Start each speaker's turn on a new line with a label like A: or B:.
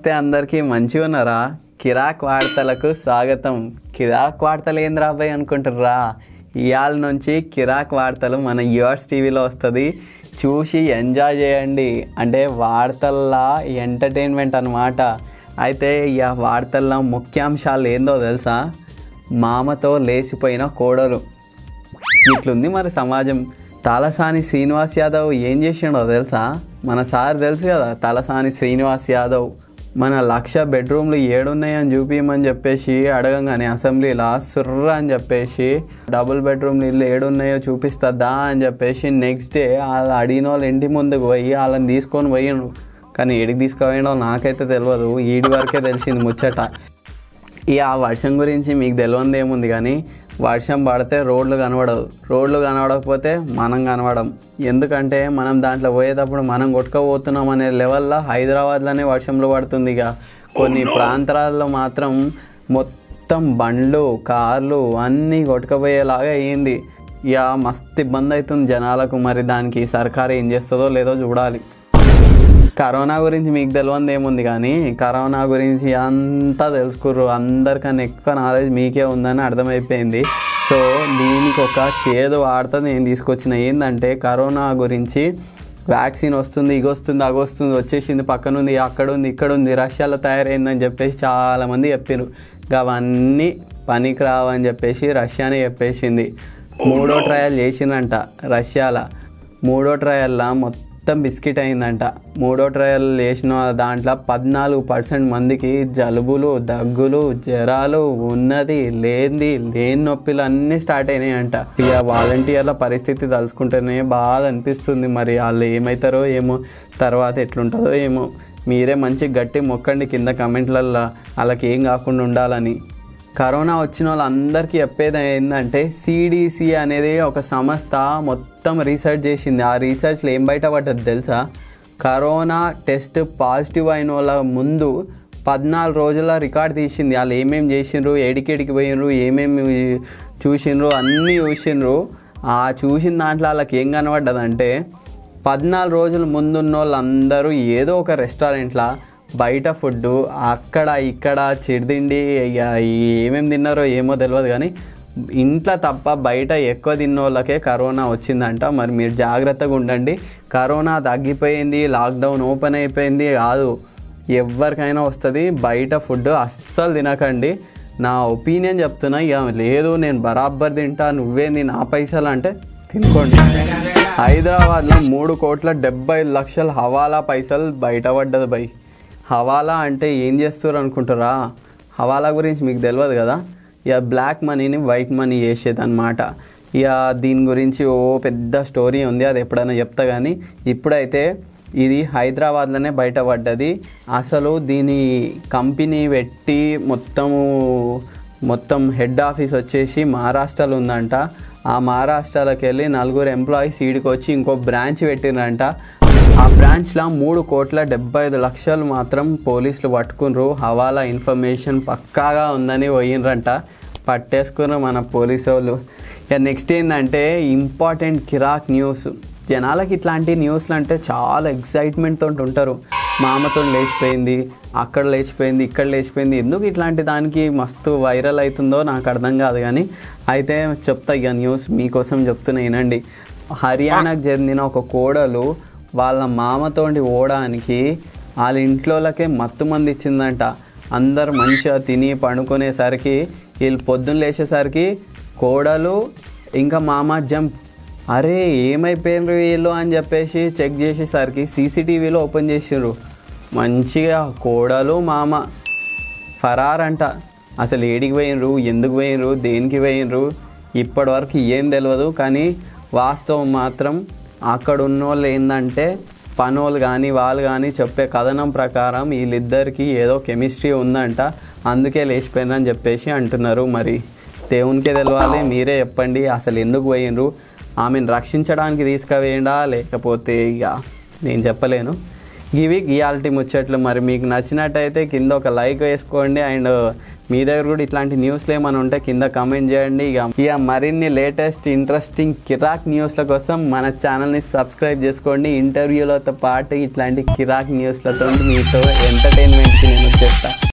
A: నమస్తే అందరికీ మంచిగా ఉన్నారా కిరాక్ వార్తలకు స్వాగతం కిరాక్ వార్తలు ఏం రాబాయి అనుకుంటారా ఇవాళ నుంచి కిరాక్ వార్తలు మన యూఆర్స్ టీవీలో వస్తుంది చూసి ఎంజాయ్ చేయండి అంటే వార్తల్లా ఎంటర్టైన్మెంట్ అన్నమాట అయితే ఈ వార్తల్లో ముఖ్యాంశాలు ఏందో తెలుసా మామతో లేచిపోయిన కోడలు ఇట్లుంది మరి సమాజం తలసాని శ్రీనివాస్ యాదవ్ ఏం చేసిండో తెలుసా మన సార్ తెలుసు కదా తలసాని శ్రీనివాస్ యాదవ్ మన లక్ష బెడ్రూమ్లు ఏడున్నాయని చూపించమని చెప్పేసి అడగంగానే అసెంబ్లీలో సుర్ర అని చెప్పేసి డబుల్ బెడ్రూమ్లు ఇల్లు ఏడున్నాయో చూపిస్తుందా అని చెప్పేసి నెక్స్ట్ డే వాళ్ళు అడిగిన వాళ్ళు ఇంటి ముందుకు పోయి వాళ్ళని తీసుకొని పోయిండు కానీ ఏడికి తీసుకుపోయిండో నాకైతే తెలియదు ఈడి వరకే తెలిసింది ముచ్చట ఈ ఆ వర్షం గురించి మీకు తెలియంది ఏముంది కానీ వర్షం పడితే రోడ్లు కనబడవు రోడ్లు కనబడకపోతే మనం కనబడం ఎందుకంటే మనం దాంట్లో పోయేటప్పుడు మనం కొట్టుకపోతున్నాం అనే లెవెల్లో హైదరాబాద్లోనే వర్షంలో పడుతుంది ఇక కొన్ని ప్రాంతాల్లో మాత్రం మొత్తం బండ్లు కార్లు అన్నీ కొట్టుకుపోయేలాగా అయ్యింది ఇక మస్తు ఇబ్బంది అవుతుంది జనాలకు మరి దానికి సర్కారు ఏం చేస్తుందో లేదో చూడాలి కరోనా గురించి మీకు తెలియంది ఏముంది కానీ కరోనా గురించి అంతా తెలుసుకుర్రు అందరికన్నా ఎక్కువ నాలెడ్జ్ మీకే ఉందని అర్థమైపోయింది సో దీనికి ఒక చేదు వార్త నేను తీసుకొచ్చిన ఏంటంటే కరోనా గురించి వ్యాక్సిన్ వస్తుంది ఇగ వస్తుంది అగ వస్తుంది వచ్చేసింది పక్కన ఉంది అక్కడ ఉంది ఇక్కడ ఉంది రష్యాలో తయారైందని చెప్పేసి చాలామంది చెప్పారు అవన్నీ పనికి రావని చెప్పేసి రష్యానే చెప్పేసింది మూడో ట్రయల్ చేసిందంట రష్యాలో మూడో ట్రయల్లో మొత్తం బిస్కెట్ అయిందంట మూడో ట్రయల్ చేసిన దాంట్లో పద్నాలుగు పర్సెంట్ మందికి జలుబులు దగ్గులు జ్వరాలు ఉన్నది లేనిది లేని నొప్పులు అన్నీ స్టార్ట్ అయినాయంట ఇక వాలంటీర్ల పరిస్థితి తలుచుకుంటేనే బాధ అనిపిస్తుంది మరి వాళ్ళు ఏమవుతారో ఏమో తర్వాత ఎట్లుంటుందో ఏమో మీరే మంచి గట్టి మొక్కండి కింద కమెంట్లల్లో వాళ్ళకి ఏం కాకుండా ఉండాలని కరోనా వచ్చిన వాళ్ళందరికీ చెప్పేది ఏంటంటే సిడిసి అనేది ఒక సంస్థ మొత్తం రీసెర్చ్ చేసింది ఆ రీసెర్చ్లో ఏం బయటపడ్డది తెలుసా కరోనా టెస్ట్ పాజిటివ్ అయిన వాళ్ళ ముందు పద్నాలుగు రోజుల రికార్డ్ తీసింది వాళ్ళు ఏమేమి చేసిండ్రు ఎడికెడికి పోయినరు ఏమేమి చూసిండ్రు అన్నీ చూసిండ్రు ఆ చూసిన దాంట్లో వాళ్ళకి ఏం కనబడ్డదంటే పద్నాలుగు రోజుల ముందున్న వాళ్ళందరూ ఏదో ఒక రెస్టారెంట్లో బయట ఫుడ్ అక్కడ ఇక్కడ చిరుతిండి ఇక ఏమేమి తిన్నారో ఏమో తెలియదు కానీ ఇంట్లో తప్ప బయట ఎక్కువ తిన్న వాళ్ళకే కరోనా వచ్చిందంట మరి మీరు జాగ్రత్తగా ఉండండి కరోనా తగ్గిపోయింది లాక్డౌన్ ఓపెన్ అయిపోయింది కాదు ఎవరికైనా వస్తుంది బయట ఫుడ్ అస్సలు తినకండి నా ఒపీనియన్ చెప్తున్నా ఇక లేదు నేను బరాబర్ తింటా నువ్వేంది నా పైసలు అంటే తినుకోండి హైదరాబాద్లో మూడు కోట్ల డెబ్బై లక్షల హవాలా పైసలు బయటపడ్డది బై హవాలా అంటే ఏం చేస్తారు అనుకుంటారా హవాలా గురించి మీకు తెలియదు కదా ఇక బ్లాక్ మనీని వైట్ మనీ చేసేది అనమాట ఇక దీని గురించి ఓ పెద్ద స్టోరీ ఉంది అది ఎప్పుడైనా చెప్తా కానీ ఇప్పుడైతే ఇది హైదరాబాద్లోనే బయటపడ్డది అసలు దీని కంపెనీ పెట్టి మొత్తము మొత్తం హెడ్ ఆఫీస్ వచ్చేసి మహారాష్ట్రలో ఉందంట ఆ మహారాష్ట్రలోకి వెళ్ళి నలుగురు ఎంప్లాయీస్ ఈడికి వచ్చి ఇంకో బ్రాంచ్ పెట్టిరంట ఆ బ్రాంచ్లో మూడు కోట్ల డెబ్బై ఐదు లక్షలు మాత్రం పోలీసులు పట్టుకున్నారు హవాలా ఇన్ఫర్మేషన్ పక్కాగా ఉందని పోయినరంట పట్టేసుకున్నారు మన పోలీసు వాళ్ళు ఇక నెక్స్ట్ ఏంటంటే ఇంపార్టెంట్ కిరాక్ న్యూస్ జనాలకి ఇట్లాంటి న్యూస్లు అంటే చాలా ఎక్సైట్మెంట్తో ఉంటారు మామతో లేచిపోయింది అక్కడ లేచిపోయింది ఇక్కడ లేచిపోయింది ఎందుకు ఇట్లాంటి దానికి మస్తు వైరల్ అవుతుందో నాకు అర్థం కాదు కానీ అయితే చెప్తా ఇక న్యూస్ మీకోసం చెప్తున్నా వినండి హర్యానాకు చెందిన ఒక కోడలు వాళ్ళ మామతోటి ఓడానికి వాళ్ళ ఇంట్లోలకే మత్తు మంది ఇచ్చిందంట అందరు మంచిగా తిని పండుకునేసరికి వీళ్ళు పొద్దున్న లేచేసరికి కోడలు ఇంకా మామ జంప్ అరే ఏమైపోయినరు వీళ్ళు అని చెప్పేసి చెక్ చేసేసరికి సీసీటీవీలో ఓపెన్ చేసిర్రు మంచిగా కోడలు మామ ఫరార్ అంట అసలు ఏడికి పోయినరు ఎందుకు పోయినరు దేనికి పోయినరు ఇప్పటివరకు ఏం తెలియదు కానీ వాస్తవం మాత్రం అక్కడ ఉన్న వాళ్ళు ఏంటంటే పనోళ్ళు కానీ వాళ్ళు కానీ చెప్పే కథనం ప్రకారం వీళ్ళిద్దరికి ఏదో కెమిస్ట్రీ ఉందంట అందుకే లేచిపోయినని చెప్పేసి అంటున్నారు మరి దేవునికే తెలవాలి మీరే చెప్పండి అసలు ఎందుకు పోయినరు ఆమెను రక్షించడానికి తీసుకువేయండా లేకపోతే ఇక నేను చెప్పలేను ఇవి గియాలిటీ ముచ్చట్లు మరి మీకు నచ్చినట్టయితే కింద ఒక లైక్ వేసుకోండి అండ్ మీ దగ్గర కూడా ఇట్లాంటి న్యూస్లు ఏమైనా ఉంటే కింద కామెంట్ చేయండి ఇక ఇక మరిన్ని లేటెస్ట్ ఇంట్రెస్టింగ్ కిరాక్ న్యూస్ల కోసం మన ఛానల్ని సబ్స్క్రైబ్ చేసుకోండి ఇంటర్వ్యూలతో పాటు ఇట్లాంటి కిరాక్ న్యూస్లతో మీతో ఎంటర్టైన్మెంట్కి నేను వచ్చేస్తాను